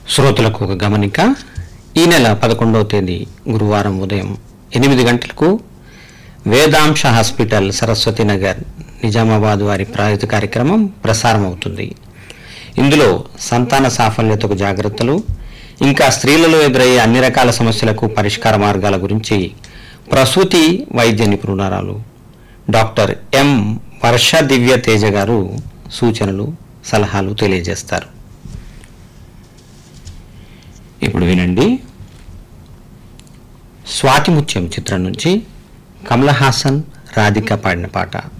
శ్రోతలకు ఒక గమనిక ఈ నెల పదకొండవ తేదీ గురువారం ఉదయం ఎనిమిది గంటలకు వేదాంశ హాస్పిటల్ సరస్వతి నగర్ నిజామాబాద్ వారి ప్రాయోజిత కార్యక్రమం ప్రసారం అవుతుంది ఇందులో సంతాన సాఫల్యతకు జాగ్రత్తలు ఇంకా స్త్రీలలో ఎదురయ్యే అన్ని రకాల సమస్యలకు పరిష్కార మార్గాల గురించి ప్రసూతి వైద్య నిపుణురాలు డాక్టర్ ఎం వర్ష దివ్య తేజ గారు సూచనలు సలహాలు తెలియజేస్తారు ఇప్పుడు వినండి స్వాతిముత్యం చిత్రం నుంచి కమల్ హాసన్ రాధిక పాడిన పాట